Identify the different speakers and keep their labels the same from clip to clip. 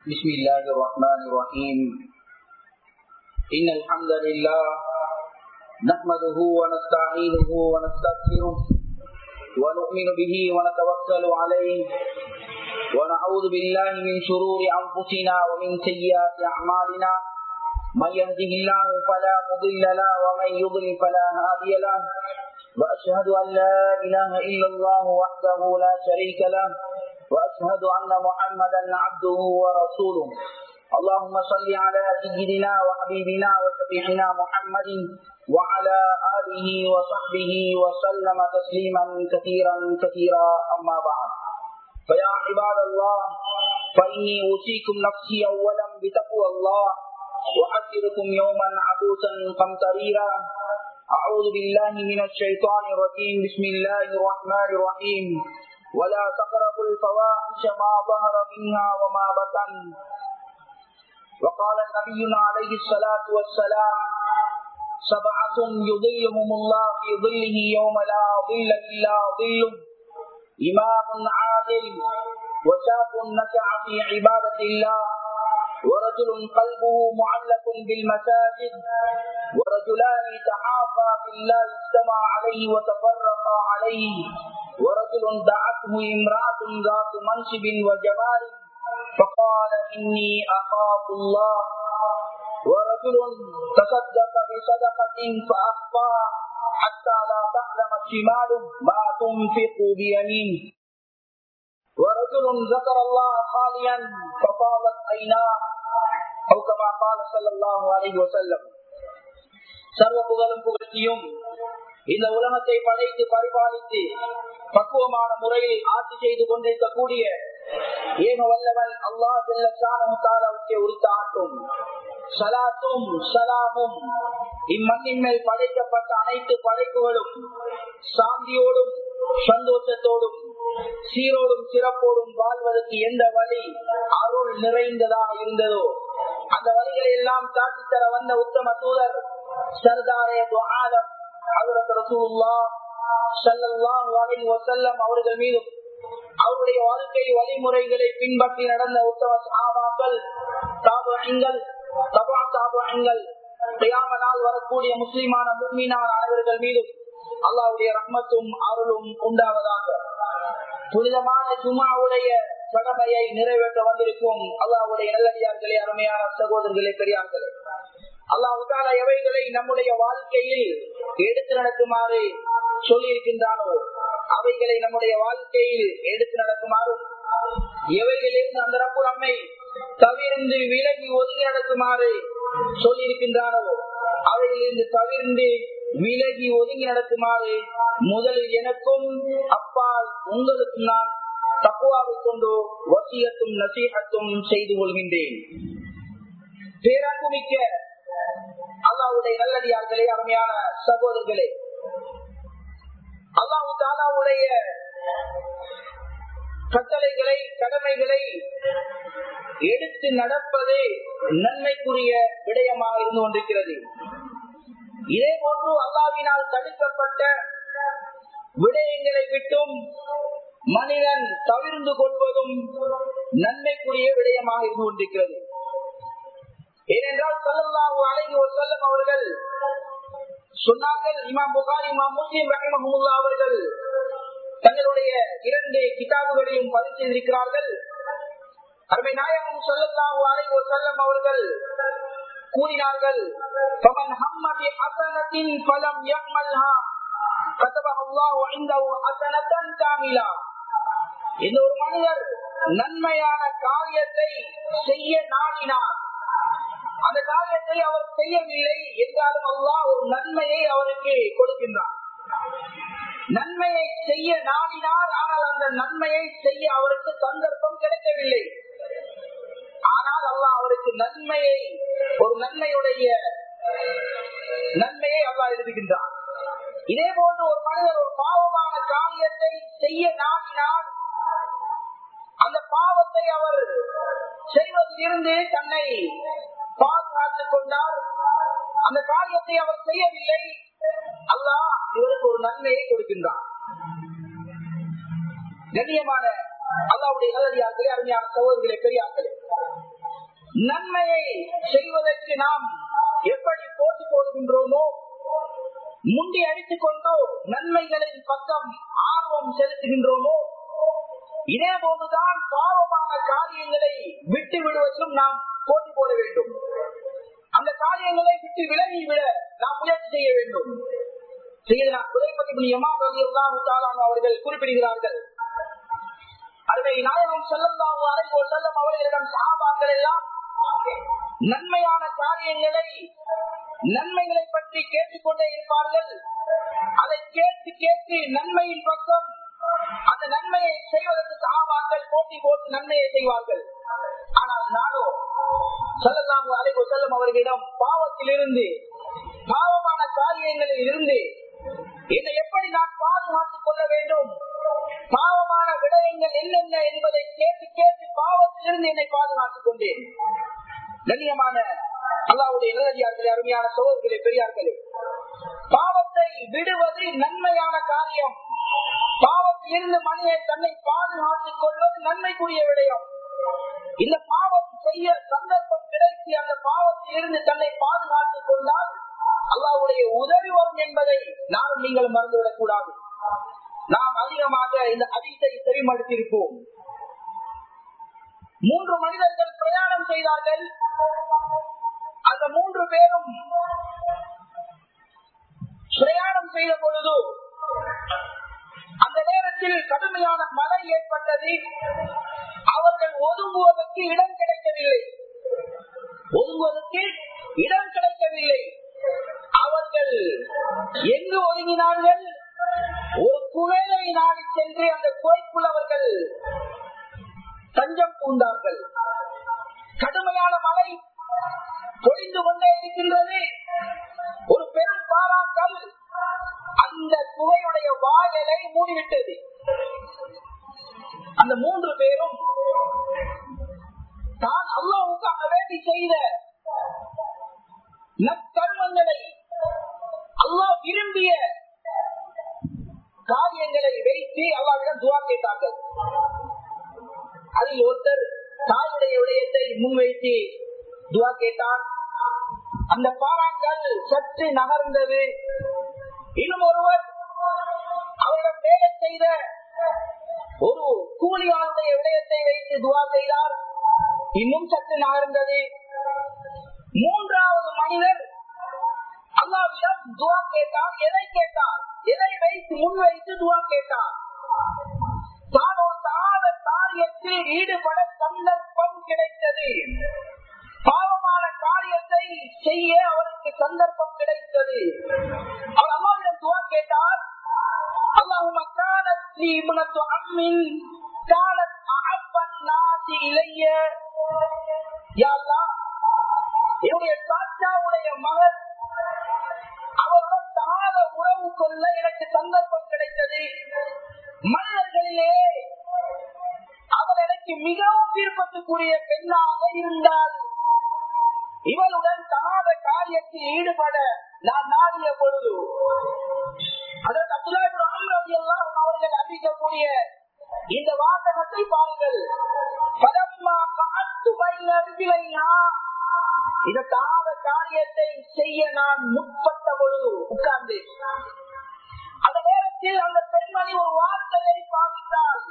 Speaker 1: بسم الله الرحمن الرحيم إن الحمد لله نحمده ونستعينه ونستغفره ونؤمن به ونتوكل عليه ونعوذ بالله من شرور أنفسنا ومن سيئات أعمالنا من يهده الله فلا مضل له ومن يضلل فلا هادي له وأشهد أن لا إله إلا الله وحده لا شريك له وأشهد أن محمدا عبده ورسوله اللهم صل على سيدنا وحبيبنا وشفيعنا محمد وعلى آله وصحبه وسلم تسليما كثيرا كثيرا أما بعد فيا عباد الله فإني أوصيكم نفسي أولا بتقوى الله وأحذركم يوما عبوسا قمطريرا أعوذ بالله من الشيطان الرجيم بسم الله الرحمن الرحيم ولا تقربوا الفواحش ما ظهر منها وما بطن وقال نبينا عليه الصلاة والسلام سبعة يظلهم الله في ظله يوم لا ظل إلا ظله إمام عادل وشاب نشأ في عبادة الله ورجل قلبه معلق بالمساجد ورجلان تحابا في الله اجتمع عليه وتفرقا عليه ورجل دعته امرأة ذات منصب وجمال فقال إني أخاف الله ورجل تصدق بصدقة فأخفى حتى لا تعلم شماله ما تنفق بيمينه ورجل ذكر الله خاليا ففاضت عيناه أو كما قال صلى الله عليه وسلم சர்வ புகழும் புகழ்ச்சியும் இந்த உலகத்தை படைத்து பரிபாலித்து பக்குவமான முறையில் ஆட்சி செய்து கொண்டிருக்கக்கூடிய ஏக வல்லவன் அல்லா ஜெல்லாவுக்கே உரித்த ஆட்டும் சலாத்தும் சலாமும் இம்மண்ணின் மேல் படைக்கப்பட்ட அனைத்து படைப்புகளும் சாந்தியோடும் சந்தோஷத்தோடும் சீரோடும் சிறப்போடும் வாழ்வதற்கு எந்த வழி அருள் நிறைந்ததாக இருந்ததோ அந்த வழிகளை எல்லாம் காட்டித்தர வந்த உத்தம தூதர் சர்தாரே ஆலம் அவர்கள் மீதும் அவருடைய வாழ்க்கை வழிமுறைகளை பின்பற்றி நடந்த உத்தம சாபாக்கள் தாபங்கள் தபா தாபங்கள் நாள் வரக்கூடிய முஸ்லிமான முன்மீனான அனைவர்கள் மீதும் அல்லாவுடைய ரஹ்மத்தும் அருளும் உண்டாவதாக புனிதமான சுமாவுடைய கடமையை நிறைவேற்ற வந்திருக்கும் அல்லாவுடைய நல்லடியார்களே அருமையான சகோதரர்களே பெரியார்களே அல்லாவுக்கான எவைகளை நம்முடைய வாழ்க்கையில் எடுத்து நடக்குமாறு சொல்லி இருக்கின்றானோ அவைகளை நம்முடைய வாழ்க்கையில் எடுத்து நடக்குமாறும் எவைகளிலிருந்து அந்த ரப்பு நம்மை தவிர்ந்து விலகி ஒதுங்கி நடக்குமாறு சொல்லி இருக்கின்றானோ அவைகளிலிருந்து தவிர்ந்து விலகி ஒதுங்கி நடக்குமாறு முதலில் எனக்கும் அப்பால் உங்களுக்கும் நான் தப்புவாவை கொண்டு வசியத்தும் நசீகத்தும் செய்து கொள்கின்றேன் பேரன்புமிக்க அல்லாவுடைய நல்லடியார்களே அருமையான சகோதரர்களே அல்லாஹு தாலாவுடைய கட்டளைகளை கடமைகளை எடுத்து நடப்பது நன்மைக்குரிய விடயமாக இருந்து கொண்டிருக்கிறது இதே போன்று அல்லாவினால் தடுக்கப்பட்ட விடயங்களை விட்டும் மனிதன் தவிர்ந்து கொள்வதும் நன்மைக்குரிய விடயமாக இருந்து கொண்டிருக்கிறது ஏனென்றால் சொல்லல்லாஹு அலைஹி வஸல்லம் அவர்கள் சொன்னார்கள் இமாம் புகாரி இமாம் முஸ்லிம் ரஹிமஹுல்லா அவர்கள் தங்களுடைய இரண்டு கிதாபுகளையும் பதிவு செய்திருக்கிறார்கள் அருமை நாயகம் சொல்லல்லாஹு அலைஹி வஸல்லம் அவர்கள் கூறினார்கள் ஃபமன் ஹம்ம பி ஹஸனத்தின் ஃபலம் யஅமல்ஹா கதபஹு அல்லாஹு இன்தஹு ஹஸனத்தன் காமிலா இந்த ஒரு மனிதர் நன்மையான காரியத்தை செய்ய நாடினார் அந்த காரியத்தை அவர் செய்யவில்லை என்றாலும் அல்லாஹ் ஒரு நன்மையை அவருக்கு கொடுக்கின்றார் நன்மையை செய்ய நாடினார் ஆனால் அந்த நன்மையை செய்ய அவருக்கு சந்தர்ப்பம் கிடைக்கவில்லை ஆனால் அல்லாஹ் அவருக்கு நன்மையை ஒரு நன்மையுடைய நன்மையை அல்லாஹ் எழுதுகின்றார் இதே போன்று ஒரு மனிதர் ஒரு பாவமான காரியத்தை செய்ய நாடினால் அந்த பாவத்தை அவர் செய்வதிலிருந்து தன்னை பாதுகாத்துக் கொண்டார் அந்த காரியத்தை அவர் செய்யவில்லை அல்லாஹ் இவருக்கு ஒரு நன்மையை கொடுக்கின்றார் கண்ணியமான அல்லாவுடைய நல்லடியார்களே அருமையான சகோதரர்களே பெரியார்களே நன்மையை செய்வதற்கு நாம் எப்படி போட்டி போடுகின்றோமோ முண்டி அடித்துக் கொண்டோ நன்மைகளின் பக்கம் ஆர்வம் செலுத்துகின்றோமோ இதே போதுதான் பாவமான காரியங்களை விட்டு விடுவதிலும் நாம் போட்டி போட வேண்டும் அந்த காரியங்களை விட்டு விலகி விட நாம் முயற்சி செய்ய வேண்டும் அவர்கள் குறிப்பிடுகிறார்கள் அருமை நாயகம் செல்லந்தாவு அறைவோ செல்லும் அவர்களிடம் சாபாக்கள் எல்லாம் நன்மையான காரியங்களை நன்மைகளை பற்றி கேட்டுக்கொண்டே இருப்பார்கள் அதை கேட்டு கேட்டு நன்மையின் பக்கம் அந்த நன்மையை செய்வதற்கு சாபாக்கள் போட்டி போட்டு நன்மையை செய்வார்கள் ஆனால் நானோ செல்லந்தாவு அறைவோ செல்லும் அவர்களிடம் பாவத்தில் இருந்து பாவமான காரியங்களில் இருந்து இதை எப்படி நான் பாதுகாத்துக் கொள்ள வேண்டும் பாவமான விடயங்கள் என்னென்ன என்பதை கேட்டு கேட்டு பாவத்திலிருந்து என்னை பாதுகாத்துக் கொண்டேன் கண்ணியமான அல்லாவுடைய நிலதியார்களே அருமையான சோதர்களே பெரியார்களே பாவத்தை விடுவது நன்மையான காரியம் பாவத்தில் இருந்து மனிதன் தன்னை பாதுகாத்துக் கொள்வது நன்மைக்குரிய விடயம் இந்த பாவம் செய்ய சந்தர்ப்பம் கிடைத்து அந்த பாவத்தில் இருந்து தன்னை பாதுகாத்துக் கொண்டால் அல்லாவுடைய உதவி வரும் என்பதை நானும் நீங்கள் மறந்துவிடக் கூடாது நாம் அதிகமாக இந்த அதிகத்தை செவிமடுத்திருப்போம் மூன்று மனிதர்கள் பிரயாணம் செய்தார்கள் அந்த மூன்று பேரும் பிரயாணம் செய்த பொழுது அந்த நேரத்தில் கடுமையான மழை ஏற்பட்டது அவர்கள் ஒதுங்குவதற்கு இடம் கிடைக்கவில்லை ஒதுங்குவதற்கு இடம் கிடைக்கவில்லை அவர்கள் எங்கு ஒதுங்கினார்கள் ஒரு குழையை நாடி சென்று அந்த குகைக்குள் அவர்கள் தஞ்சம் பூந்தார்கள் கடுமையான மழை பொழிந்து கொண்டே இருக்கின்றது ஒரு பெரும் பாறாங்கல் அந்த குகையுடைய வாயலை மூடிவிட்டது அந்த மூன்று பேரும் தான் அல்லாவுக்காக வேண்டி செய்த நற்கர்மங்களை அல்லாஹ் விரும்பிய காரியங்களை வைத்து அல்லாவிடம் துவா கேட்டார்கள் அதில் ஒருத்தர் தாயுடைய விடயத்தை முன்வைத்து துவா கேட்டான் அந்த பாறாங்கல் சற்று நகர்ந்தது இன்னும் ஒருவர் அவரிடம் வேலை செய்த ஒரு கூலியாளுடைய விடயத்தை வைத்து துவா செய்தார் இன்னும் சற்று நகர்ந்தது மூன்றாவது மனிதர் அல்லாவிடம் துவா கேட்டார் எதை கேட்டார் எதை வைத்து முன்வைத்து துவா கேட்டார் தான் ஒரு தாத காரியத்தில் ஈடுபட சந்தர்ப்பம் கிடைத்தது பாவமான காரியத்தை செய்ய அவருக்கு சந்தர்ப்பம் கிடைத்தது அவர் அம்மாவிடம் துவா கேட்டார் அல்லாஹும காலத் லீ இப்னத்து அம்மின் காலத் அஹப்பன் நாசி இலைய யா அல்லாஹ் என்னுடைய தாத்தாவுடைய மகள் அவருடன் தகாத உறவு கொள்ள எனக்கு சந்தர்ப்பம் கிடைத்தது மனிதர்களிலே அவள் எனக்கு மிகவும் விருப்பத்துக்குரிய பெண்ணாக இருந்தால் இவளுடன் தகாத காரியத்தில் ஈடுபட நான் நாடிய பொழுது அதற்கு அப்துல்லாஹி எல்லாம் அவர்கள் அறிவிக்கக்கூடிய இந்த வாசகத்தை பாருங்கள் பரம்மா காத்து பயிலா இந்த தாத காரியத்தை செய்ய நான் முற்பட்ட பொழுது உட்கார்ந்து அந்த நேரத்தில் அந்த பெண்மணி ஒரு வார்த்தையை பாவித்தாள்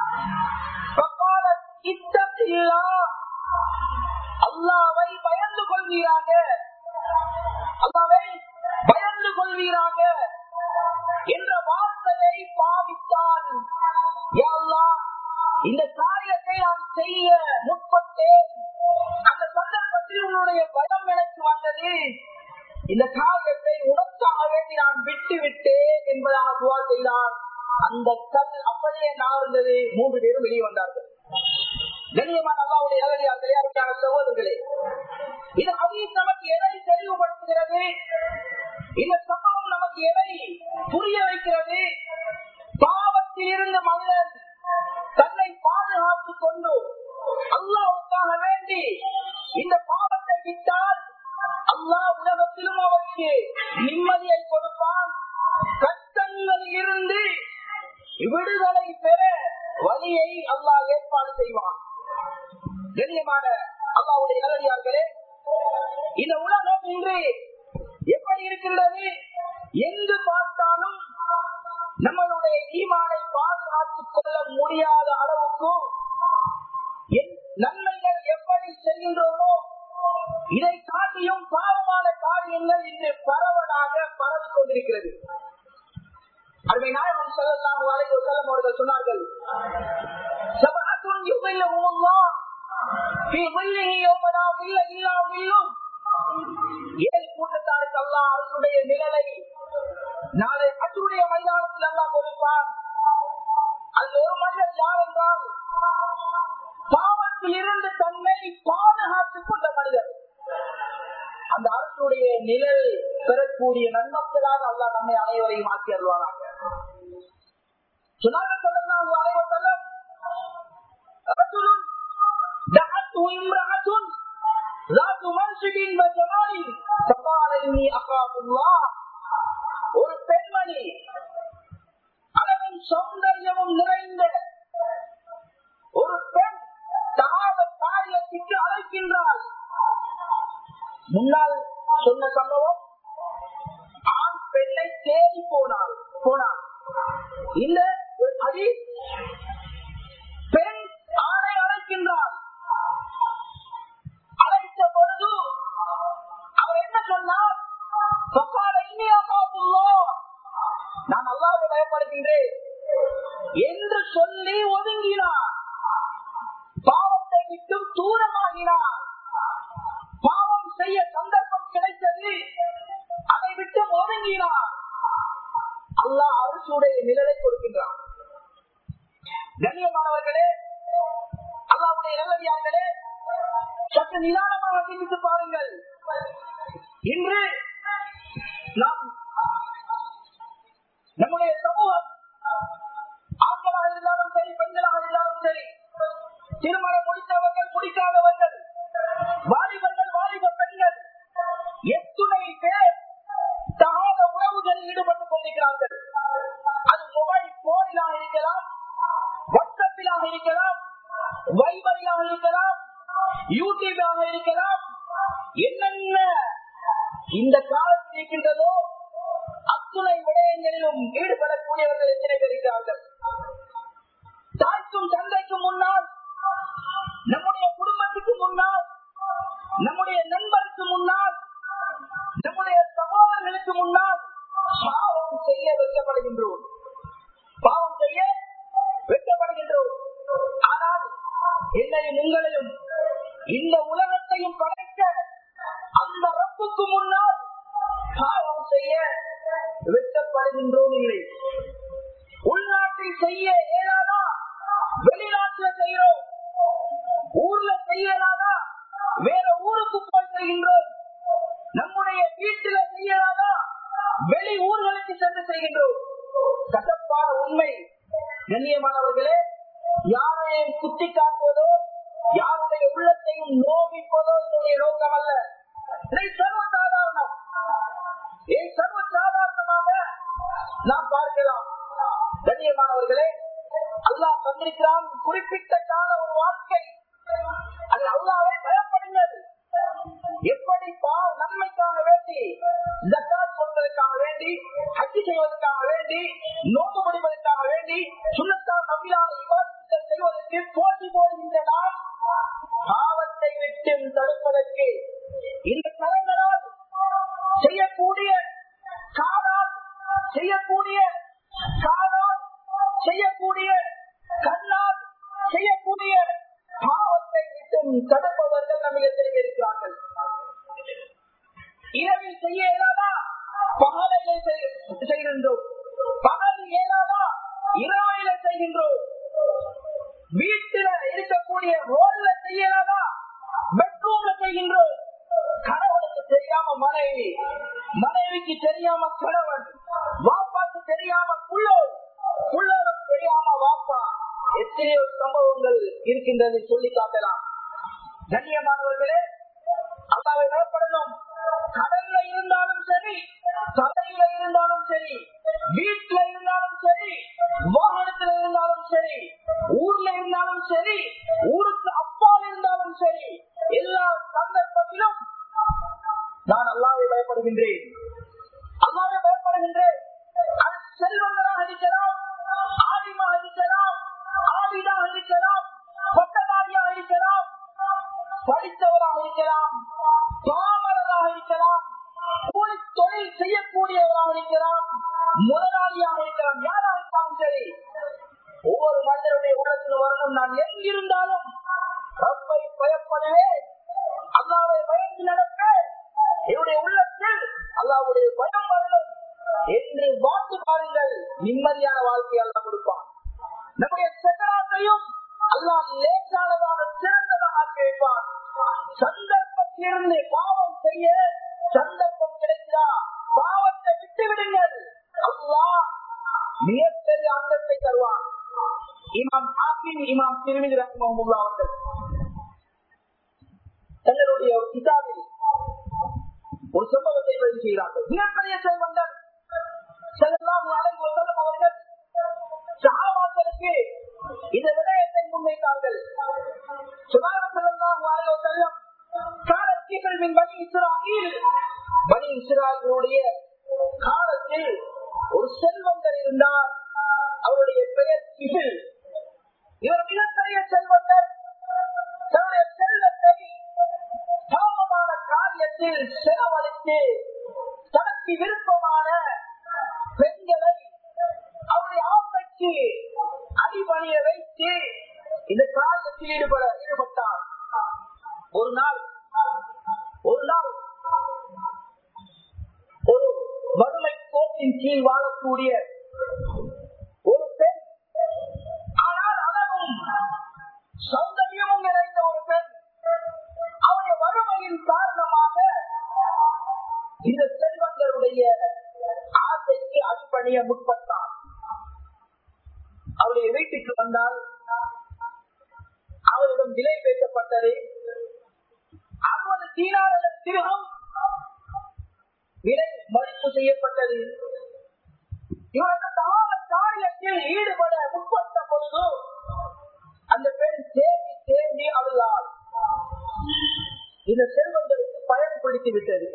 Speaker 1: அல்லாவை பயந்து கொள்வீராக அல்லாவை பயந்து கொள்வீராக என்ற வார்த்தையை பாவித்தான் யா அல்லாஹ், இந்த காரியத்தை நான் செய்ய முற்பட்டேன் அந்த சந்தர்ப்பத்தில் உன்னுடைய பயம் எனக்கு வந்தது இந்த காரியத்தை உனக்காக வேண்டி நான் விட்டு விட்டேன் என்பதாக துவா செய்தார் அந்த கல் அப்படியே நார்ந்தது மூன்று பேரும் வெளியே வந்தார்கள் கண்ணியமான அல்லாவுடைய அகதியார்களே அருமையான சகோதரர்களே இது அதீஸ் நமக்கு எதை தெளிவுபடுத்துகிறது இந்த சம்பவம் நமக்கு எதை புரிய வைக்கிறது பாவத்தில் இருந்த மனிதன் தன்னை பாதுகாத்துக் கொண்டு அல்லாவுக்காக வேண்டி இந்த பாவத்தை விட்டால் அல்லாஹ் உலகத்திலும் அவருக்கு நிம்மதியை கொடுப்பான் கஷ்டங்களில் இருந்து விடுதலை பெற வழியை அல்லாஹ் ஏற்பாடு செய்வான் கண்ணியமான அல்லாவுடைய நல்லடியார்களே இந்த உலகம் இன்று எப்படி இருக்கின்றது எங்கு பார்த்தாலும் நம்மளுடைய ஈமானை பாதுகாத்துக் கொள்ள முடியாத அளவுக்கு என் நன்மைகள் எப்படி செய்கின்றோமோ இதை காட்டியும் பாவமான காரியங்கள் இன்று பரவலாக பரவி கொண்டிருக்கிறது அருமை நாயகம் செல்லலாம் வரைக்கும் செல்லம் அவர்கள் சொன்னார்கள் சபஅத்துன் யுபில்லுஹுமுல்லாஹ் ஃபீ ظில்லிஹி யௌம லா ظில்ல இல்லா ظில்லுஹ். ஏழு கூட்டத்தாருக்கு அல்லாஹ் அரசுடைய நிழலை நாளை அசுடைய மைதானத்தில் அல்லாஹ் கொடுப்பான் அது ஒரு மனிதர் யார் என்றால் பாவத்தில் இருந்து தன்னை பாதுகாத்துக் கொண்ட மனிதர் அந்த அரசுடைய நிழல் பெறக்கூடிய நன்மக்களாக அல்லாஹ் நம்மை அனைவரையும் ஆக்கி அருள்வாராக சொன்னார்கள் ஸல்லல்லாஹு அலைஹி வஸல்லம், ரஜுலுன் دعته امرأة ذات منصب وجمال فقال إني أخاف الله ஒரு பெண்மணி அளவும் சௌந்தரியமும் நிறைந்த ஒரு பெண் தாவ காரியத்திற்கு அழைக்கின்றாள் முன்னால் சொன்ன சம்பவம் ஆண் பெண்ணை தேடி போனாள் போனாள் இந்த அடி பெண் ஆணை அழைக்கின்றாள் அழைத்த பொழுது அவர் என்ன சொன்னார் "ஃபகால இன்னி அகாபுல்லாஹ்." நான் அல்லாஹ்வை பயப்படுகின்றேன் என்று சொல்லி ஒதுங்கினார் பாவத்தை விட்டு தூரமாகினார் பாவம் செய்ய சந்தர்ப்பம் கிடைத்தது அதை விட்டு ஒதுங்கினார் அல்லாஹ் அரசுடைய நிழலை கொடுக்கின்றான் கண்ணியமானவர்களே அல்லாவுடைய நல்லவியார்களே சற்று நிதானமாக சிந்தித்து பாருங்கள் இன்று நாம் நம்முடைய சமூகம் ஆண்களாக இருந்தாலும் சரி பெண்களாக இருந்தாலும் சரி திருமணம் முடித்தவர்கள் முடிக்காதவர்கள் வாலிபர்கள் வாலிப பெண்கள் எத்துணை பேர் தகாத உறவுகளில் ஈடுபட்டுக் கொண்டிருக்கிறார்கள் அது மொபைல் போனிலாக இருக்கலாம் வாட்ஸ்அப்பிலாக இருக்கலாம் வைபரியாக இருக்கலாம் யூடியூபாக இருக்கலாம் என்னென்ன இந்த காலத்தில் இருக்கின்றதோ அத்துணை விடயங்களிலும் ஈடுபடக்கூடியவர்கள் எத்தனை பேர் இருக்கிறார்கள் தாய்க்கும் தந்தைக்கும் முன்னால் நம்முடைய குடும்பத்துக்கு முன்னால் நம்முடைய நண்பருக்கு முன்னால் நம்முடைய சகோதரர்களுக்கு முன்னால் பாவம் செய்ய வைக்கப்படுகின்றோம் பாவம் செய்ய வைக்கப்படுகின்றோம் ஆனால் என்னையும் உங்களையும் இந்த உலகத்தையும் படைத்த அந்த ரப்புக்கு முன்னால் பாவம் செய்ய வெட்டப்படுகின்றோம் இல்லை உள்நாட்டில் செய்ய இயலாதா வெளிநாட்டில் செய்கிறோம் ஊர்ல செய்யலாதா வேற ஊருக்கு போய் செய்கின்றோம் நம்முடைய வீட்டில செய்யலாதா வெளி ஊர்களுக்கு சென்று செய்கின்றோம் கசப்பான உண்மை கண்ணியமானவர்களே யாரையும் குத்தி காட்டுவதோ யாருடைய உள்ளத்தையும் நோவிப்பதோ என்னுடைய நோக்கம் அல்ல இதை சர்வ சாதாரணம் இதை சர்வ சாதாரணமாக நாம் பார்க்கலாம் கண்ணியமானவர்களே அல்லாஹ் தந்திருக்கிறான் குறிப்பிட்ட கால ஒரு வாழ்க்கை அது அல்லாவை பயப்படுங்கள் எப்படி பா- நன்மைக்காக வேண்டி ஜக்காத் கொடுப்பதற்காக வேண்டி ஹஜ்ஜி செய்வதற்காக வேண்டி நோக்கு முடிவதற்காக வேண்டி சுண்ணத்தால் நம்பிலான விவாதங்கள் செய்வதற்கு போட்டி போடுகின்ற நாம் பாவத்தை விட்டு தடுப்பதற்கு இந்த கரங்களால் செய்யக்கூடிய காலால் செய்யக்கூடிய காலால் செய்யக்கூடிய கண்ணால் செய்யக்கூடிய பாவத்தை விட்டும் தடுப்பவர்கள் நம்மில் எத்தனை பேர் இருக்கிறார்கள் இரவில் செய்ய இயலாதா பகலையில செய்ய- செய்கின்றோம் பகல் இயலாதா இரவையில செய்கின்றோம் வீட்டில இருக்கக்கூடிய ரோல்ல செய்யலாதா பெட்ரூம்ல செய்கின்றோம் கணவனுக்கு தெரியாம மனைவி மனைவிக்கு தெரியாம கணவன் வாப்பாக்கு தெரியாம புள்ளோர் புள்ளோரும் தெரியாம வாப்பா எத்தனையோ சம்பவங்கள் இருக்கின்றது சொல்லி காட்டலாம் கண்ணியமானவர்களே அல்லாவை பயப்படணும் கடல்ல இருந்தாலும் சரி தலையில இருந்தாலும் சரி வீட்டுல இருந்தாலும் சரி வாகனத்துல இருந்தாலும் சரி ஊர்ல இருந்தாலும் சரி ஊருக்கு அப்பால் இருந்தாலும் சரி எல்லா சந்தர்ப்பத்திலும் நான் அல்லாவை பயப்படுகின்றேன் அல்லாவை பயப்படுகின்றேன் அது செல்வங்களாக இருக்கலாம் ஆலிமாக இருக்கலாம் ஆவிதாக இருக்கலாம் பட்டதாரியாக இருக்கலாம் படித்தவராக இருக்கலாம் பாமரராக இருக்கலாம் கூலி தொழில் செய்யக்கூடியவராக இருக்கலாம் முதலாளியாக இருக்கலாம் யாராக இருந்தாலும் சரி ஒவ்வொரு மனிதனுடைய உள்ளத்தில் வரணும் நான் எங்கிருந்தாலும் ரப்பை பயப்படுவேன் அல்லாவை பயந்து நடப்பேன் என்னுடைய உள்ளத்தில் அல்லாவுடைய பயம் வரணும் என்று வாழ்ந்து பாருங்கள் நிம்மதியான வாழ்க்கை அல்ல கொடுப்பான் நம்முடைய சக்கராத்தையும் அல்லாஹ் லேசானதாக சிறந்ததாக ஆக்கி வைப்பான் சந்தர்ப்பத்திலிருந்து பாவம் செய்ய சந்தர்ப்பம் கிடைக்கிறா பாவத்தை விட்டு விடுங்கள் அல்லாஹ் மிகப்பெரிய அந்தத்தை தருவான் இமாம் ஆபின் இமாம் திருமிதி ரஹ்மஹுல்லா அவர்கள் தங்களுடைய ஒரு கிதாபில் ஒரு சம்பவத்தை பதிவு செய்கிறார்கள் மிகப்பெரிய செல்வங்கள் செல்லாம் அலைவு செல்லும் அவர்கள் சகாபாக்களுக்கு இந்த விடயத்தை முன்வைத்தார்கள் சுமார் செல்லாம் அலைவு செல்லும் காலத்தீர்கள் மின் பணி இஸ்ராயில் பணி இஸ்ராயலுடைய காலத்தில் ஒரு செல்வந்தர் இருந்தார் அவருடைய பெயர் கிபில் இவர் மிகப்பெரிய செல்வந்தர் தன்னுடைய செல்வத்தை பாவமான காரியத்தில் செலவழித்து தனக்கு விருப்பமான பெண்களை அவருடைய ஆசைக்கு அடிபணிய வைத்து இந்த காரியத்தில் ஈடுபட ஈடுபட்டார் ஒரு நாள் ஒரு நாள் ஒரு வறுமை கோட்டின் கீழ் வாழக்கூடிய ஒரு பெண் ஆனால் அழகும் சௌந்தரியமும் நிறைந்த ஒரு பெண் அவருடைய வறுமையின் காரணமாக இந்த செல்வந்தருடைய ஆசைக்கு அடிப்பணிய முற்பட்டார் அவருடைய வீட்டுக்கு வந்தால் அவரிடம் விலை பேசப்பட்டது அறுபது தீனாளர் திருகம் விலை மதிப்பு செய்யப்பட்டது இவருக்கு தான காரியத்தில் ஈடுபட முற்பட்ட பொழுது அந்த பெண் தேடி தேடி அழுதாள் இந்த செல்வங்களுக்கு பயன் பிடித்து விட்டது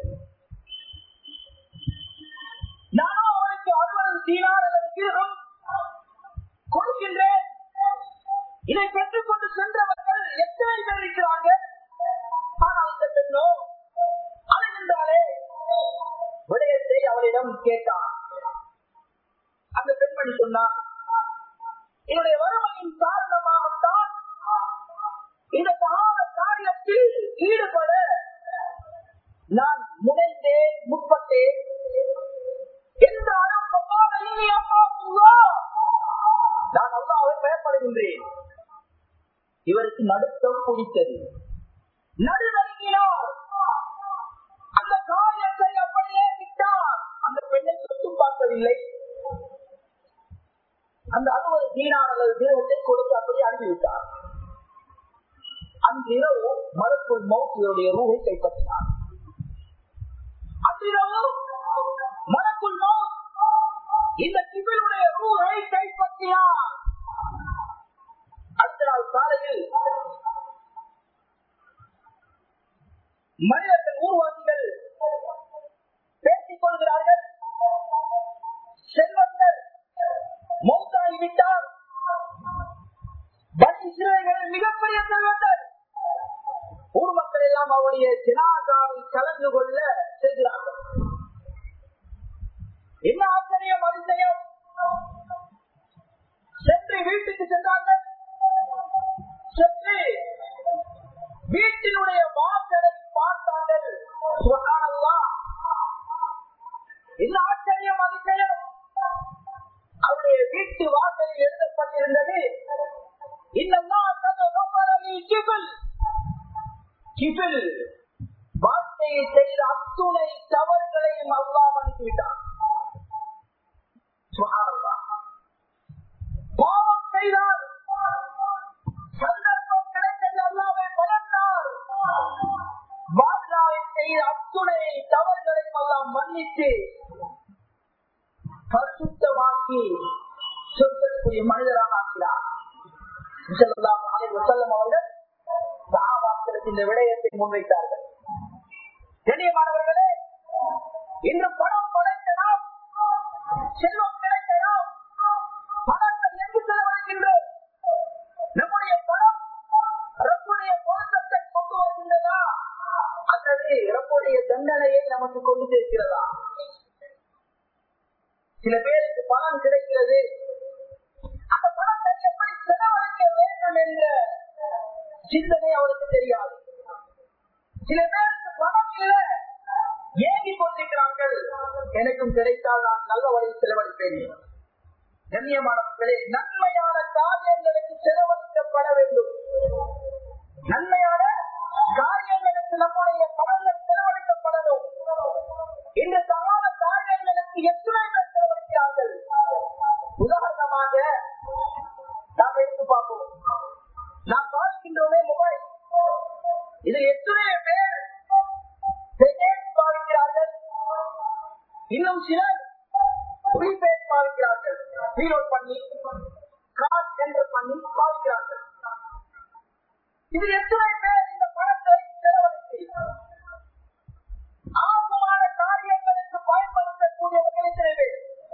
Speaker 1: நானும் அவனுக்கு அறுபது தீனார் அல்லது கிரகம் கொடுக்கின்றேன் இதை பெற்றுக்கொண்டு சென்றவர்கள் எத்தனை பேர் இருக்கிறார்கள் ஆனால் இந்த பெண்ணோ அழுகின்றாலே விடயத்தை அவரிடம் கேட்டார் அந்த பெண்மணி சொன்னார் என்னுடைய வறுமையின் காரணமாகத்தான் இந்த சகாத காரியத்தில் ஈடுபட நான் முனைந்தேன் முற்பட்டேன் என்றாலும் பகவான் இனி அம்மா அல்லாஹ். நான் அல்லாவை பயப்படுகின்றேன் இவருக்கு நடுக்கம் பிடித்தது நடுநடுங்கினார் அந்த காரியத்தை அப்படியே விட்டார் அந்த பெண்ணை சொத்தும் பார்க்கவில்லை அந்த அறுபது தீனார் அல்லது தேவத்தை கொடுத்து அப்படி அனுப்பிவிட்டார் அன்றிரவு மரத்துள் மௌத்தியுடைய ரூவை கைப்பற்றினார் அன்றிரவு மரத்துள் மௌத் இந்த சிவிலுடைய ரூவை கைப்பற்றினார் அடுத்த நாள் காலையில் மனிதர்கள் ஊர்வாசிகள் பேசிக் கொள்கிறார்கள் செல்வந்தர் மௌத்தாகிவிட்டார் பனி இஸ்ரேல்களில் மிகப்பெரிய செல்வந்தர் ஊர் மக்கள் எல்லாம் அவருடைய ஜனாதாவில் கலந்து கொள்ள செய்கிறார்கள் என்ன ஆச்சரியம் அதிசயம் சென்று வீட்டுக்கு சென்றார்கள் சென்று வீட்டினுடைய வாசலை பார்த்தார்கள் சுப்ஹானல்லாஹ். என்ன ஆச்சரியம் அதிசயம் அவருடைய வீட்டு வாசலில் எழுதப்பட்டிருந்தது இன்னெல்லாம் கிபில் கிபில் வாழ்க்கையை செய்த அத்துணை தவறுகளையும் அல்லா மன்னித்து விட்டார் சுப்ஹானல்லாஹ். பாவம் செய்தார் சந்தர்ப்பம் கிடைத்தது அல்லாவை பயந்தார் வாழ்நாளில் செய்த அத்துணை தவறுகளையும் எல்லாம் மன்னித்து பரிசுத்தமாக்கி சொர்க்கத்துக்குரிய மனிதராக ஆக்கிறார் ஸல்லல்லாஹு அலைஹி வஸல்லம் அவர்கள் சஹாபாக்களுக்கு அவர்களுக்கு இந்த விடயத்தை முன்வைத்தார்கள் கண்ணியமானவர்களே இன்று பணம் படைத்த நாம் செல்வம் கிடைத்த நாம் பணத்தை எங்கு செலவழிக்கின்றோம் நம்முடைய பணம் ரப்புடைய பொருத்தத்தை கொண்டு வருகின்றதா அல்லது ரப்புடைய தண்டனையை நமக்கு கொண்டு சேர்க்கிறதா சில பேருக்கு பணம் கிடைக்கிறது அந்த பணத்தை எப்படி செலவழிக்க வேண்டும் என்ற சிந்தனை அவருக்கு தெரியாது சில பேருக்கு பணம் இல்லை ஏங்கி கொண்டிருக்கிறார்கள் எனக்கும் கிடைத்தால் நான் நல்ல வழியில் செலவழிப்பேன் கண்ணியமானவர்களே நன்மையான காரியங்களுக்கு செலவழிக்கப்பட வேண்டும் நன்மையான காரியங்களுக்கு நம்முடைய பணங்கள் செலவழிக்கப்படணும் இந்த சமான காரியங்களுக்கு எத்தனை பேர் செலவழிக்கிறார்கள் உதாரணமாக நாம் எடுத்து பார்ப்போம் நாம் பார்க்கின்றோமே மொபைல் இது எத்தனை பேர் செகண்ட் பாவிக்கிறார்கள் இன்னும் சிலர் ப்ரீபெய்ட் பாவிக்கிறார்கள் ரீலோட் பண்ணி கார்ட் என்று பண்ணி பாவிக்கிறார்கள் இது எத்தனை பேர் இந்த பணத்தை செலவழித்து ஆகுமான காரியங்களுக்கு பயன்படுத்தக்கூடியவர்கள் எத்தனை பேர்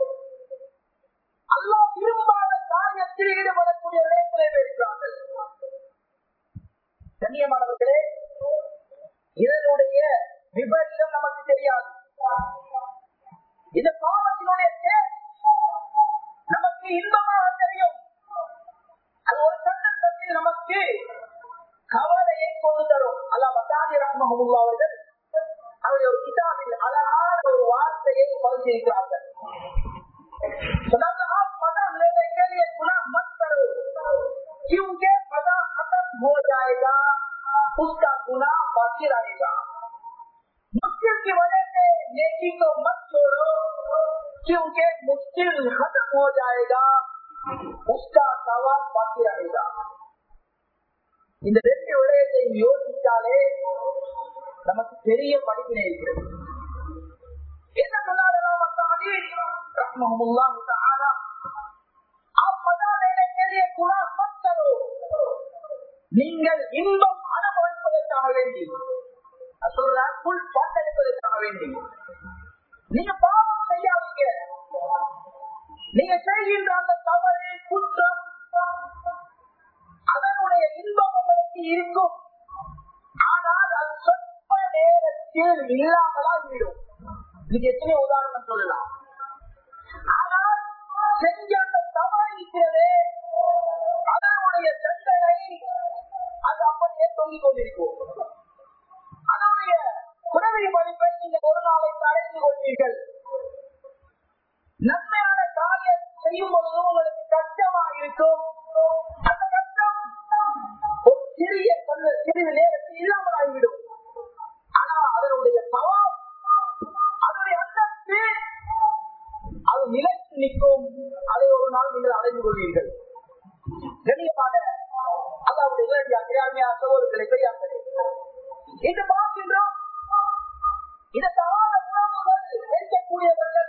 Speaker 1: அல்லா விரும்பாத காரியத்தில் ஈடுபடக்கூடியவர்கள் எத்தனை பேர் இருக்கிறார்கள் கண்ணியமானவர்களே இதனுடைய விபரீதம் நமக்கு தெரியாது இந்த பாவத்தினுடைய taste நமக்கு இன்பமாக தெரியும் அது ஒரு சந்தர்ப்பத்தில் நமக்கு கவலையை கொண்டு தரும் அல்லா மசாதி ரஹ்மஹமுல்லா அவர்கள் அவருடைய ஒரு கிதாபில் அழகான ஒரு வார்த்தையை பரிசீலிக்கிறார்கள் சொன்னார்கள், "आप मजा लेने के लिए गुनाह मत करो क्योंकि मजा खत्म हो जाएगा उसका गुनाह बाकी रहेगा मुश्किल की वजह से नेकी को मत छोड़ो क्योंकि मुश्किल खत्म हो जाएगा उसका सवाब बाकी रहेगा இந்த ரெண்டு விடயத்தையும் யோசித்தாலே நமக்கு பெரிய படிப்பினை இருக்கிறது என்ன சொன்னாலும் ரஹ்மஹுல்லாஹு தஆலா आप मजा लेने के लिए गुनाह मत करो நீங்கள் இன்பம் அனுபவிப்பதற்காக வேண்டி நான் சொல்றேன் புல் பாட்டெடுப்பதற்காக வேண்டி நீங்க பாவம் செய்யாதீங்க நீங்க செய்கின்ற அந்த தவறு குற்றம் அதனுடைய இன்பம் உங்களுக்கு இருக்கும் ஆனால் அது சொற்ப நேரத்தில் இல்லாமலாகிவிடும் இதுக்கு எத்தனை உதாரணம் சொல்லலாம் ஆனால் செஞ்ச அந்த தவறு இருக்கிறதே அதனுடைய தண்டனை அது அப்படியே தொங்கிக் கொண்டிருக்கும் அதனுடைய உணவை மதிப்பை நீங்க ஒரு நாளைக்கு அடைந்து கொள்வீர்கள் நன்மையான காரியம் செய்யும் பொழுது உங்களுக்கு கஷ்டமா இருக்கும் அந்த கஷ்டம் ஒரு சிறிய கொஞ்ச சிறிது நேரத்தில் இல்லாமல் ஆகிவிடும் ஆனா அதனுடைய சவால் அதனுடைய அந்தஸ்து அது நிலைத்து நிற்கும் அதை ஒரு நாள் நீங்கள் அடைந்து கொள்வீர்கள் கண்ணியமான அதாவது இளைஞர் சகோதரர்களை பெரியார்களே இன்று பார்க்கின்றோம் இந்த தவறான உணவுகள் வைக்கக்கூடியவர்கள்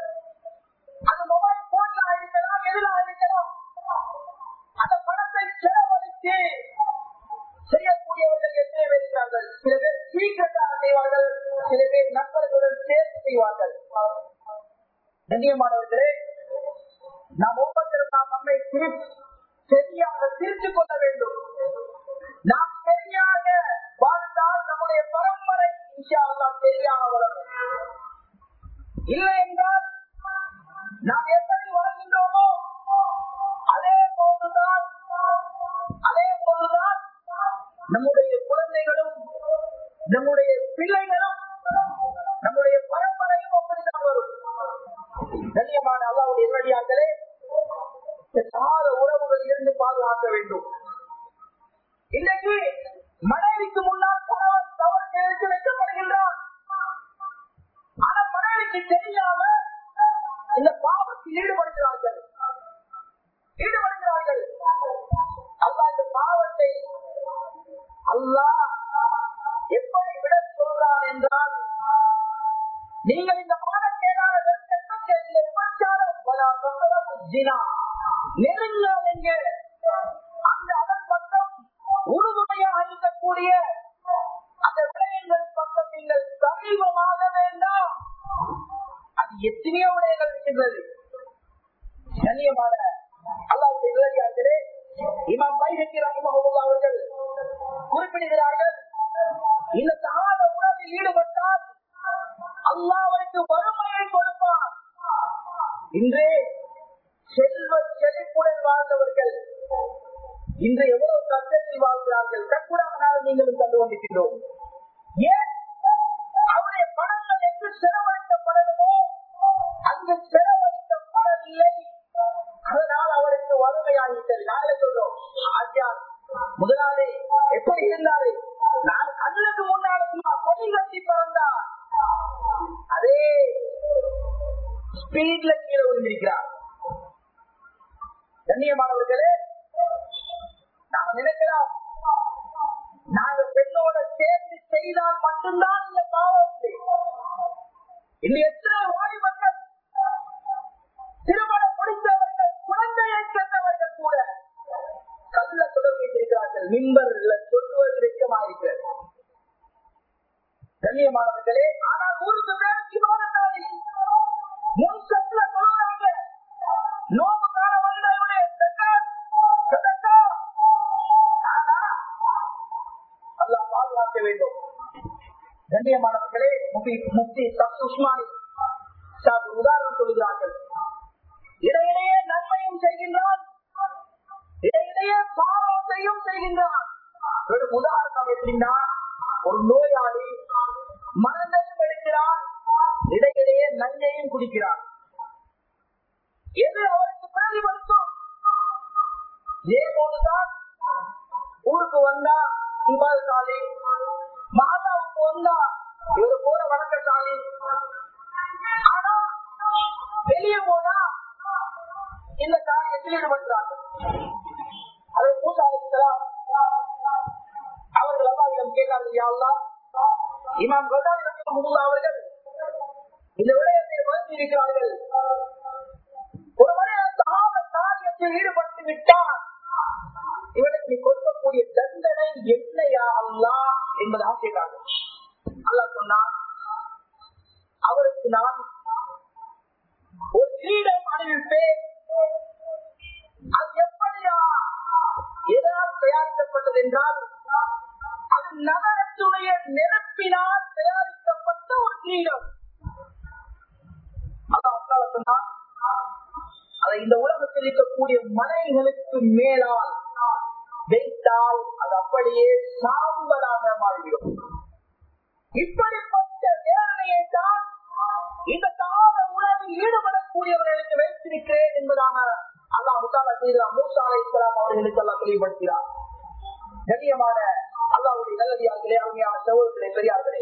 Speaker 1: அது மொபைல் போன்ல இருக்கலாம் எதிராக இருக்கலாம் அந்த பணத்தை செலவழித்து செய்யக்கூடியவர்கள் எத்தனை பேர் இருக்கிறார்கள் சில பேர் சீக்கிரட்டாக செய்வார்கள் சில பேர் நண்பர்களுடன் சேர்த்து செய்வார்கள் கண்ணியமானவர்களே நாம் ஒவ்வொருத்தரும் நாம் நம்மை திரு- சரியாக திருத்திக் கொள்ள வேண்டும் நாம் சரியாக வாழ்ந்தால் நம்முடைய பரம்பரை இன்ஷா அல்லாஹ் சரியாக வளரும் இல்லை என்றால் நாம் எப்படி வளர்கின்றோமோ அதே போன்றுதான் அதே போன்றுதான் நம்முடைய குழந்தைகளும் நம்முடைய பிள்ளைகளும் நம்முடைய பரம்பரையும் அப்படித்தான் வரும் கண்ணியமான அல்லாவுடைய நேரடியார்களே சாத உறவுகளில் இருந்து பாதுகாக்க வேண்டும் இன்னைக்கு மனைவிக்கு முன்னால் கணவன் தவறு செய்து வைக்கப்படுகின்றான் ஆனா மனைவிக்கு தெரியாம இந்த பாவத்தில் ஈடுபடுகிறார்கள் ஈடுபடுகிறார்கள் அல்லாஹ் இந்த பாவத்தை அல்லாஹ் எப்படி விட சொல்றான் என்றால் நீங்கள் இந்த மானக்கேடான வெறுக்கத்தக்க இந்த விபச்சாரம் வலா தக்ரபு ஜினா. நெருங்காதீங்க அந்த அதன் பக்கம் உறுதுணையாக இருக்கக்கூடிய எத்தனையோ விடயங்கள் இருக்கின்றது கண்ணியமான அல்லாவுடைய விளையாட்டிலே இமாம் பைஹக்கி ரஹிமஹுல்லாஹ் அவர்கள் குறிப்பிடுகிறார்கள் இந்த தாழ உணவில் ஈடுபட்டால் அல்லாஹ் அவருக்கு வறுமையை கொடுப்பான் இன்றே செல்வ செழிப்புடன் வாழ்ந்தவர்கள் இன்று எவ்வளவு கஷ்டத்தில் வாழ்கிறார்கள் கற்புடாமல் நீங்களும் கண்டு கொண்டிருக்கிறோம் ஏன் அவருடைய பணங்கள் எங்கு செலவழிக்கப்படணுமோ அங்கு செலவழிக்கப்படவில்லை அதனால் அவருக்கு வறுமையாகிவிட்டது நாங்களே சொல்றோம் ஆஜா முதலாளி எப்படி இருந்தாரு நான் கண்ணுக்கு முன்னால சும்மா கொடி கட்டி பிறந்தான் அதே ஸ்பீட்ல கீழே விழுந்திருக்கிறார் கண்ணியமானவர்களே நாங்க நினைக்கிறோம் நாங்க பெண்ணோட சேர்ந்து செய்தால் மட்டும்தான் இந்த பாவம் இல்லை இன்னும் எத்தனை வாலிபர்கள் திருமணம் முடித்தவர்கள் குழந்தையை சென்றவர்கள் கூட கல்ல தொடர்பு வைத்திருக்கிறார்கள் மின்பர்ல சொல்லுவது வெக்கமாயிருக்கிறது கண்ணியமானவர்களே ஆனால் ஊருக்கு பேருக்கு மாறத்தாரி முன் சத்துல சொல்லுறாங்க நோம்பு கால வந்தவருடைய சதக்கா ஆனா அல்லாஹ் பாதுகாக்க வேண்டும் கண்ணியமானவர்களே முஃப்தி முஃப்தி சப்தி உஸ்மானி சார் உதாரணம் சொல்கிறார்கள் இடையிடையே நன்மையும் செய்கின்றான் இடையிடையே பாவத்தையும் செய்கின்றான் ஒரு உதாரணம் எப்படின்னா ஒரு நோயாளி மருந்தையும் எடுக்கிறான் இடையிடையே நஞ்சையும் குடிக்கிறான் எது அவருக்கு பிரதிபலிக்கும் இதே போதுதான் ஊருக்கு வந்தா இவாசாலி மாதாவுக்கு வந்தா இவர் போற வணக்கசாலி ஆனா வெளியே போனா இந்த காரியத்தில் ஈடுபடுகிறாங்க அது மூசா அலிஸ்லாம் அவர்கள் அல்லாவிடம் கேட்டார்கள் யாழ்லா இமாம் கதாரி ரஹ்மத்துல்லாஹ் அவர்கள் இந்த விடயத்தை மறுத்திருக்கிறார்கள் ஒரு மனிதன் சகாப காரியத்தில் ஈடுபட்டு விட்டான் இவனுக்கு நீ கொடுக்கக்கூடிய தண்டனை என்னையா அல்லா என்பதாக கேட்டார்கள் அல்லாஹ் சொன்னான் அவருக்கு நான் ஒரு கிரீடம் அணிவிப்பேன் அது எப்படியா எதனால் தயாரிக்கப்பட்டது என்றால் அது நகரத்துடைய நெருப்பினால் தயாரிக்கப்பட்ட ஒரு கிரீடம் அதான் சொன்னான் அதை இந்த உலகத்தில் இருக்கக்கூடிய மலைகளுக்கு மேலால் வைத்தால் அது அப்படியே சாம்பலாக மாறிவிடும் இப்படிப்பட்ட வேதனையை தான் இந்த கால உணவில் ஈடுபடக்கூடியவர்களுக்கு வைத்திருக்கிறேன் என்பதாக அல்லாஹ் முத்தாலா செய்த மூசா அலை இஸ்லாம் அவர்களுக்கு எல்லாம் தெளிவுபடுத்தினார் கண்ணியமான அல்லாவுடைய நல்லதியார்களே அருமையான சகோதரர்களே பெரியார்களே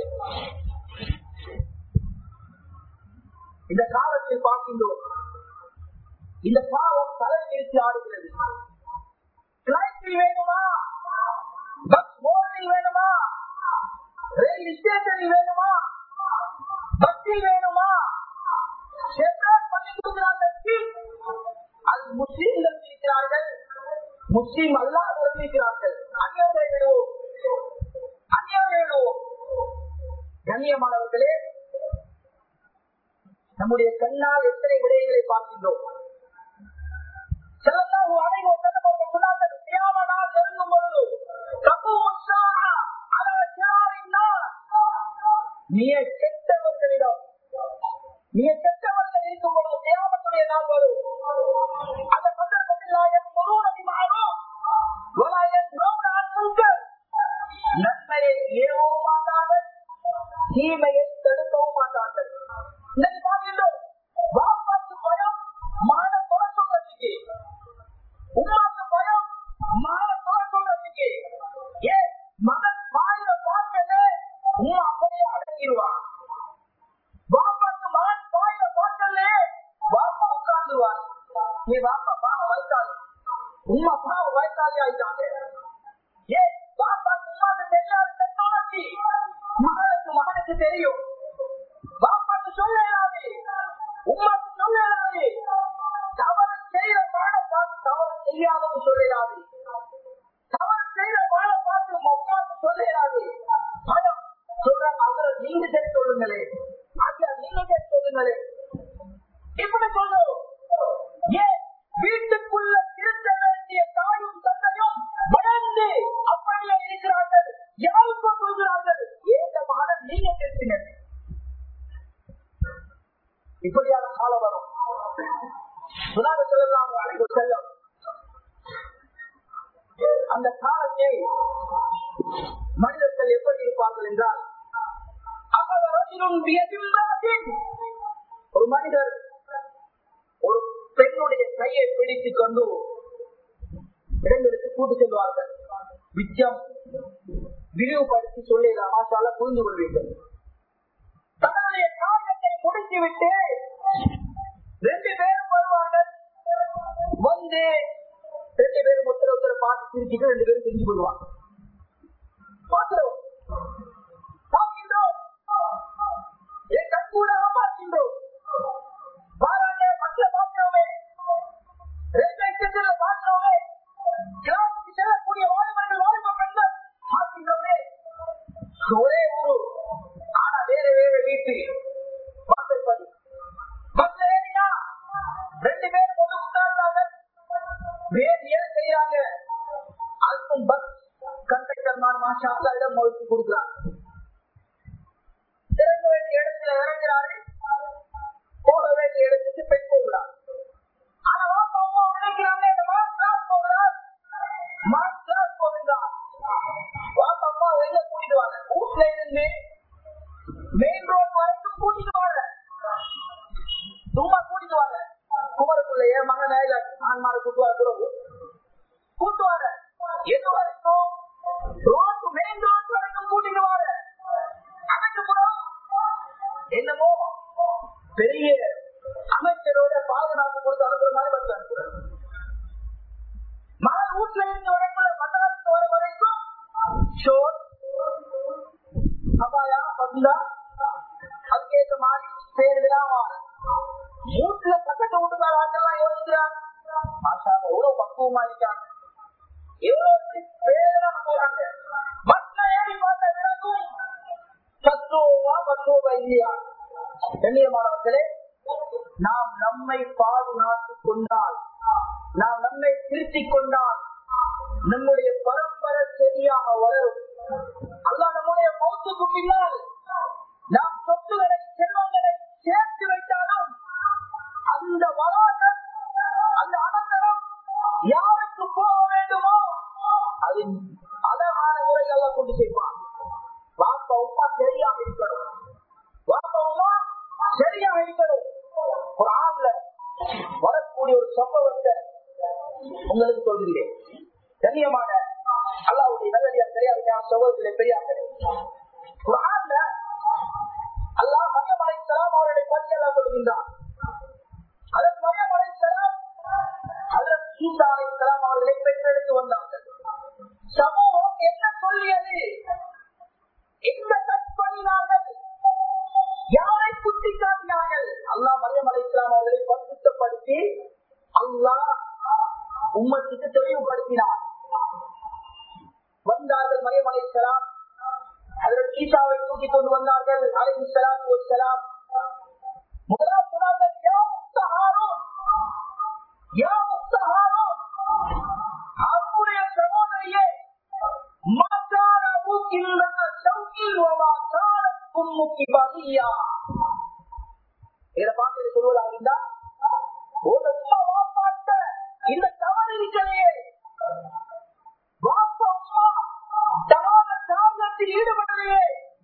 Speaker 1: இந்த காலத்தில் பார்க்கின்றோம் இந்த பாவம் தலை நிறுத்தி ஆடுகிறது பிளைட்டில் வேணுமா பஸ் போர்டில் வேணுமா ரயில் ஸ்டேஷனில் வேணுமா பஸ்ஸில் வேணுமா செப்பரேட் பண்ணி கொடுக்கிறார்கள் seat. அது முஸ்லீம்கள் இருக்கிறார்கள் முஸ்லீம் அல்லாதவர்கள் இருக்கிறார்கள் அந்நியரை விடுவோம் அந்நியரை விடுவோம் கண்ணியமானவர்களே நம்முடைய கண்ணால் எத்தனை விடயங்களை பார்க்கின்றோம் செல்லல்லாஹு அலைஹி வஸல்லம் அவர்கள் சொன்னார்கள் கியாம நாள் நெருங்கும் பொழுது தகுவு ஸாஅ அலா ஜாரின் நாஸ் மிக கெட்டவர்களிடம் மிக கெட்டவர்கள் இருக்கும் பொழுது கியாமத்துடைய நாள் வரும் அந்த சந்தர்ப்பத்தில் நாயகம் முருகன் அதிமாறும் நன்மையை ஏவவும் மாட்டார்கள் தீமையை தடுக்கவும் மாட்டார்கள் இன்னைக்கு பார்க்கின்றோம் வாப்பாக்கு பயம் மான குறை சொல்றதுக்கு உமாக்கு பயம் மான குறை சொல்றதுக்கு ஏன் மகன் வாயில பார்க்கல உமா அப்படியே அடங்கிடுவான் வாப்பாக்கு மகன் வாயில பார்க்கல வாப்பா உட்கார்ந்துவான் நீ வாப்பா பாவ வயசாளி உமா பாவ வயசாளி ஆயிட்டாங்க ஏன் பாப்பாக்கு உமாக்கு தெரியாத டெக்னாலஜி மகனுக்கு மகனுக்கு தெரியும் பாப்பாக்கு சொல்லலாது உமாக்கு சொல்லலாது தவறு செய்த மாட பார்த்து தவறு செய்யாதது சொல்லலாது தவறு செய்த மாட பார்த்து உமாக்கு சொல்லலாது பயம் சொல்றாங்க அவரை நீங்க சரி சொல்லுங்களே ஐயா நீங்க சரி சொல்லுங்களே இப்படி சொல்றோம் ஏன் வீட்டுக்குள்ள திருத்த வேண்டிய தாயும் தந்தையும் வளர்ந்து அப்படியே இருக்கிறார்கள் யாருக்கும் சொல்கிறார்கள் ஏந்த மகன் நீங்க பேசினர் இப்படியான காலம் வரும் குணாக செல்லலாம் அழைத்து செல்லும் அந்த காலத்தை மனிதர்கள் எப்படி இருப்பார்கள் என்றால் ஒரு மனிதர் ஒரு பெண்ணுடைய கையை பிடித்துக் கொண்டு இடங்களுக்கு கூட்டு செல்வார்கள் வித்தியம் விரிவுபடுத்தி சொல்லி மாசால புரிந்து கொள்வீர்கள் தன்னுடைய காரியத்தை முடித்துவிட்டு ரெண்டு பேரும் வருவார்கள் வந்து ரெண்டு பேரும் ஒருத்தர் ஒருத்தர் பார்த்து சிரிச்சுட்டு ரெண்டு பேரும் தெரிஞ்சு போடுவாங்க பார்க்கிறோம் பார்க்கின்றோம் என் கண் கூட பார்க்கின்றோம் பாராங்க மற்ற பார்க்கிறோமே ரயில்வே ஸ்டேஷன்ல பார்க்கிறோமே கிராமத்துக்கு செல்லக்கூடிய வாலிபர்கள் வாலிப பெண்கள் பார்க்கின்றோமே ஒரே ஊரு ஆனா வேற வேற வீட்டு வாசல்படி பஸ்ல ஏறினா ரெண்டு பேரும் ஒன்று உட்கார்ந்தார்கள் வேறு ஏன் செய்யறாங்க அதுக்கும் பஸ் கண்டக்டர் மாஷா இடம் ஒதுக்கி கொடுக்குறாங்க இறங்க வேண்டிய இடத்துல இறங்குறாரு போக வேண்டிய இடத்துக்கு பெண் போகிறார் ஆனா வாப்பா அம்மா நினைக்கிறாங்க இந்த மாஸ் கிளாஸ் போகிறார் மாஸ் கிளாஸ் போகிறார் வாப்பா அம்மா வெளில கூட்டிட்டு வாங்க வீட்டுல இருந்து மெயின் ரோட் வரைக்கும் கூட்டிட்டு வாங்க சும்மா கூட்டிட்டு வாங்க குமரக்குள்ள என் மகன் ஆண்மாரை கூட்டு வர கூட்டு வாங்க எது வரைக்கும் ரோட்டு மெயின் ரோட் வரைக்கும் கூட்டிட்டு வாங்க அதுக்கப்புறம் என்னமோ பெரிய அமைச்சரோட பாதுகாப்பு கொடுத்து அனுப்புற மாதிரி பஸ் அனுப்புறாரு மகள் வீட்டுல இருந்து வரக்குள்ள மதாரத்து வர வரைக்கும் ஷோர் அபாயா பந்தா அதுக்கேற்ற மாதிரி பேருதான் வீட்டுல பக்கத்து வீட்டுக்கார ஆட்டெல்லாம் யோசிக்கிறாங்க மாஷா எவ்வளவு பக்குவமா இருக்காங்க எவ்வளவு பேரெல்லாம் போறாங்க பஸ்ல ஏறி பார்த்த விளக்கும் பத்துவா பத்துவா இல்லையா கண்ணியமானவர்களே நாம் நம்மை பாதுகாத்துக் கொண்டால் நாம் நம்மை திருத்திக் கொண்டால் நம்முடைய பரம்பரை சரியாக வளரும் அல்லா நம்முடைய மௌத்துக்கு பின்னால் நாம் சொத்துகளை செல்வங்களை சேர்த்து வைத்தாலும் அந்த வராகம் அந்த அனந்தரம் யாருக்கு போக வேண்டுமோ அது அழகான முறைகளை கொண்டு சேர்ப்பான் வாப்பா உமா சரியாக இருக்கணும் வாப்பா உமா சரியாக இருக்கணும் ஒரு ஆண்ல வரக்கூடிய ஒரு சம்பவத்தை உங்களுக்கு சொல்கிறேன் கண்ணியமான அல்லாவுடைய நல்லடியா பெரியாருக்கான சகோதரர்களே பெரியார்களே ஒரு ஆண்ல அல்லாஹ் மரியம் அலைசலாம் அவருடைய பற்றி எல்லாம் கொடுக்கின்றார் அதற்கு மரியம் அலைசலாம் அதற்கு ஈசா அலைசலாம் அவர்களை பெற்றெடுத்து வந்தார்கள் சமூகம் என்ன சொல்லியது இந்த தற்பணினார்கள் யாரை குத்தி காட்டினார்கள் அல்லாஹ் மரியம் அலைசலாம் அவர்களை பரிசுத்தப்படுத்தி அல்லாஹ் உம்மத்துக்கு தெளிவுபடுத்தினார் வந்தார்கள் மரியம் அலைசலாம் அதற்கு ஈசாவை தூக்கி கொண்டு வந்தார்கள் அலைஹி ஸலாத்து வஸ்ஸலாம் முதலாம் சொன்னார்கள் யா முஸ்தஹாரூன் யா முஸ்தஹாரூன் அவருடைய சகோதரியே மாக்கான மூக்கில் சௌக்கில் வமா கான உம்முக்கி பகியா இதை பார்த்து சொல்வதாக இருந்தா ஒரு உம்மா வாப்பாட்ட இந்த தவறு இருக்கலையே வாப்பா அம்மா தவறான காரியத்தில் ஈடுபடலையே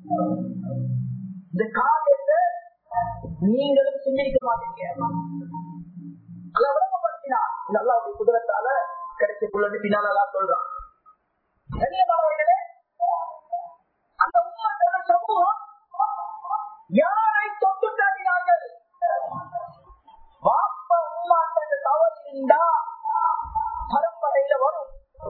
Speaker 1: இந்த காரியத்தை நீங்களும் சிந்திக்க மாட்டீங்க அதை விளம்பரப்படுத்தினா இந்த அல்லாவுடைய குதிரத்தால கிடைச்ச புள்ளது பின்னால சொல்றான் கண்ணியமானவர்களே அந்த உண்மையான சமூகம் யாரை தொட்டு காட்டினார்கள் வாப்ப உமாட்ட தவறு இருந்தா பரம்பரையில வரும்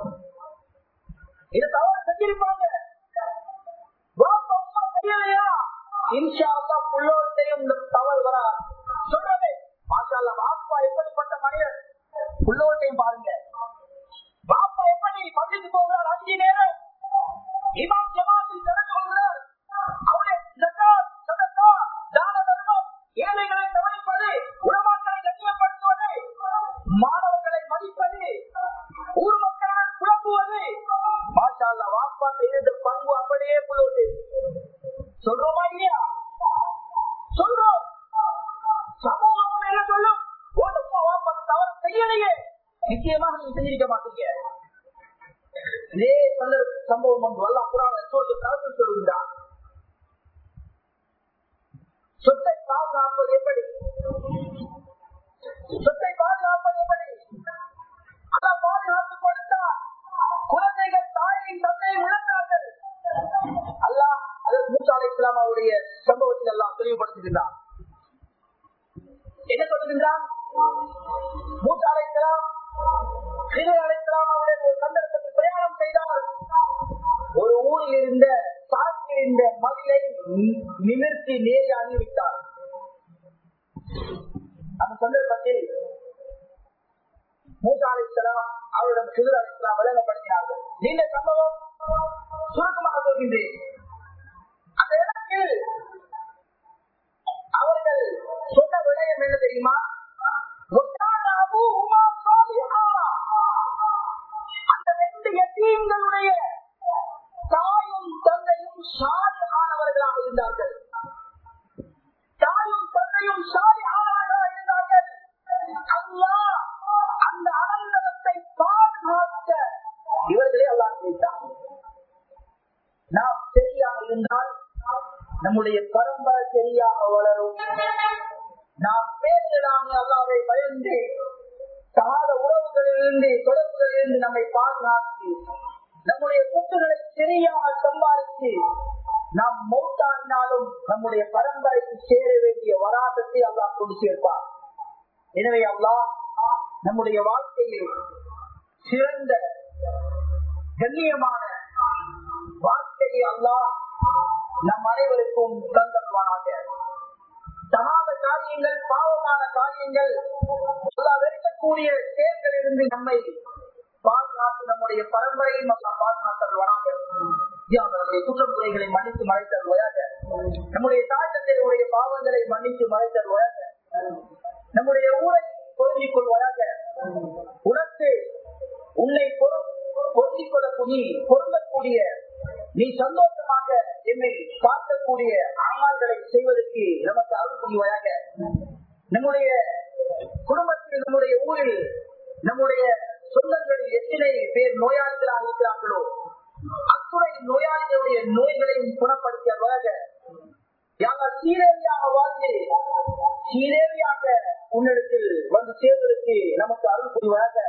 Speaker 1: இது தவறு செஞ்சிருப்பாங்க வாப்ப உமா செய்யலையா இன்ஷா அல்லா புள்ளோட்டையும் இந்த தவறு வரா சொல்றவே மாஷா அல்லா வாப்பா எப்படிப்பட்ட மனிதர் புள்ளோட்டையும் பாருங்க பாப்பா எப்படி பள்ளிக்கு போகிறார் அஞ்சு நேரம் இமாம் ஜமாத்தில் கலந்து கொள்கிறார் அவருடைய ஜகாத், சதகா, தான தர்மம், ஏழைகளை கவனிப்பது, உலமா சொல்றோமா இல்லையா சொல்றோம் சமூகம் என்ன சொல்லும் ஓட்டுமா வாப்பது தவறு செய்யலையே நிச்சயமாக நீங்க செஞ்சிருக்க மாட்டீங்க இதே சந்தர்ப்ப சம்பவம் ஒன்று அல்லா புறாவை சொல்றது தரத்தில் சொல்லுகிறார் சொத்தை பாதுகாப்பது எப்படி சொத்தை பாதுகாப்பது எப்படி அல்லா பாதுகாப்பு கொடுத்தார் குழந்தைகள் தாயையும் தந்தையும் இழந்தார்கள் அல்லாஹ் அதற்கு மூசா அலை இஸ்லாம் அவருடைய சம்பவத்தில் எல்லாம் தெளிவுபடுத்துகின்றார் என்ன சொல்லுகின்றான் மூசா அலை இஸ்லாம் ஹிதர் அலை இஸ்லாம் அவருடைய ஒரு சந்தர்ப்பத்தில் பிரயாணம் செய்தார் ஒரு ஊரில் இருந்த சாட்சி இருந்த மதிலை நி- நிமிர்த்தி நேரி அணிவித்தார் அந்த சந்தர்ப்பத்தில் மூசா அலை இஸ்லாம் அவரிடம் ஹிதர் அலை இஸ்லாம் விளங்கப்படுத்தினார்கள் நீண்ட சம்பவம் சுருக்கமாக சொல்கின்றேன் அந்த இடத்தில் அவர்கள் சொன்ன விடயம் என்ன தெரியுமா ஒட்டான அபூஹுமா சாலிஹா. அந்த ரெண்டு எத்தீம்களுடைய தாயும் தந்தையும் சாலிஹானவர்களாக இருந்தார்கள் தாயும் தந்தையும் சாலிஹானவர்களாக இருந்தார்கள் அல்லாஹ் அந்த அனந்தரத்தை பாதுகாக்க இவர்களே அல்லாஹ் கேட்டார் நாம் சரியாக இருந்தால் நம்முடைய பரம்பரை சரியாக வளரும் நாம் பேரிடாமல் அல்லாவை பயந்து சகாத உறவுகளிலிருந்து தொடர்புகளிலிருந்து நம்மை பாதுகாத்து நம்முடைய சொத்துக்களை சரியாக சம்பாதித்து நாம் மௌத்தாடினாலும் நம்முடைய பரம்பரைக்கு சேர வேண்டிய வராதத்தை அல்லாஹ் கொண்டு சேர்ப்பார் எனவே அல்லாஹ் நம்முடைய வாழ்க்கையில் சிறந்த கண்ணியமான வாழ்க்கையை அல்லாஹ் நம் அனைவருக்கும் தந்தருவானாக சமாத காரியங்கள் பாவமான காரியங்கள் அல்லாஹ் வெறுக்கக்கூடிய செயல்களில் இருந்து நம்மை பாதுகாத்து நம்முடைய பரம்பரையும் அல்லாஹ் பாதுகாத்தருவானாக யா அல்லாஹ் நம்முடைய குற்றம் குறைகளை மன்னித்து மறைத்தருவாயாக நம்முடைய தாய் தந்தையுடைய பாவங்களை மன்னித்து மறைத்தருவாயாக நம்முடைய ஊரை பொருந்திக் கொள்வாயாக உனக்கு உன்னை பொரு- பொருந்திக் கொள்ளக்கூடிய பொருந்தக்கூடிய நீ சந்தோஷமாக என்னை பார்க்கக்கூடிய ஆமால்களை செய்வதற்கு நமக்கு அருள் புரிவாயாக நம்முடைய குடும்பத்தில் நம்முடைய ஊரில் நம்முடைய சொந்தங்களில் எத்தனை பேர் நோயாளிகளாக இருக்கிறார்களோ அத்துறை நோயாளிகளுடைய நோய்களையும் குணப்படுத்துவதாக யாங்கள் சீரேவியாக வாழ்ந்து சீரேவியாக உன்னிடத்தில் வந்து சேர்வதற்கு நமக்கு அருள் புரிவாக